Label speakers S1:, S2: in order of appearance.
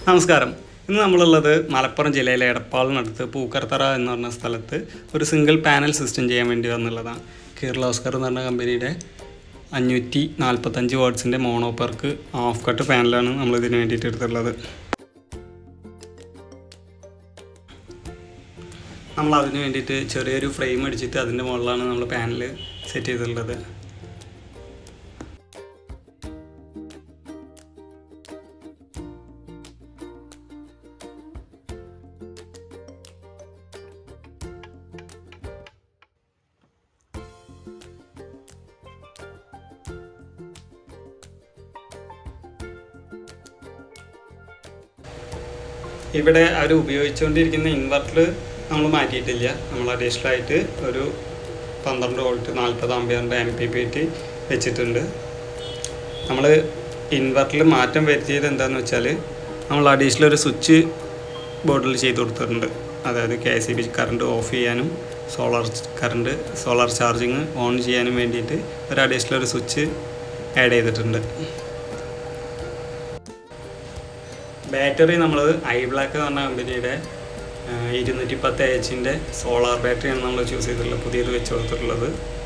S1: നമസ്കാരം ഇന്ന് നമ്മളുള്ളത് മലപ്പുറം ജില്ലയിലെ എടപ്പാളിനടുത്ത് പൂക്കർത്തറ എന്ന് പറഞ്ഞ സ്ഥലത്ത് ഒരു സിംഗിൾ പാനൽ സിസ്റ്റം ചെയ്യാൻ വേണ്ടി വന്നുള്ളതാണ് കേരള ഓസ്കർ എന്ന് പറഞ്ഞ കമ്പനിയുടെ അഞ്ഞൂറ്റി നാൽപ്പത്തഞ്ച് വാട്ട്സിൻ്റെ മോണോപ്പർക്ക് ഹാഫ് കട്ട് പാനലാണ് നമ്മൾ ഇതിന് വേണ്ടിയിട്ട് എടുത്തുള്ളത് നമ്മൾ അതിന് വേണ്ടിയിട്ട് ചെറിയൊരു ഫ്രെയിം അടിച്ചിട്ട് അതിൻ്റെ മുകളിലാണ് നമ്മൾ പാനൽ സെറ്റ് ചെയ്തിട്ടുള്ളത് ഇവിടെ അവർ ഉപയോഗിച്ചുകൊണ്ടിരിക്കുന്ന ഇൻവെർട്ടർ നമ്മൾ മാറ്റിയിട്ടില്ല നമ്മൾ അഡീഷണൽ ആയിട്ട് ഒരു പന്ത്രണ്ട് വോൾട്ട് നാൽപ്പത് ആംബിയറിൻ്റെ എം പി പി ടി വെച്ചിട്ടുണ്ട് നമ്മൾ ഇൻവെർട്ടറിൽ മാറ്റം വരുത്തിയത് എന്താണെന്ന് വെച്ചാൽ നമ്മൾ അഡീഷണൽ ഒരു സ്വിച്ച് ബോർഡിൽ ചെയ്ത് കൊടുത്തിട്ടുണ്ട് അതായത് K C B current off ചെയ്യാനും solar current solar charging on ചെയ്യാനും വേണ്ടിയിട്ട് ഒരു അഡീഷണൽ ഒരു സ്വിച്ച് ആഡ് ചെയ്തിട്ടുണ്ട് ബാറ്ററി നമ്മൾ ഐ ബ്ലാക്ക് എന്ന് പറഞ്ഞ കമ്പനിയുടെ ഇരുന്നൂറ്റി പത്ത് എച്ചിൻ്റെ സോളാർ ബാറ്ററിയാണ് നമ്മൾ ചൂസ് ചെയ്തിട്ടുള്ളത് പുതിയത് വെച്ച് കൊടുത്തിട്ടുള്ളത്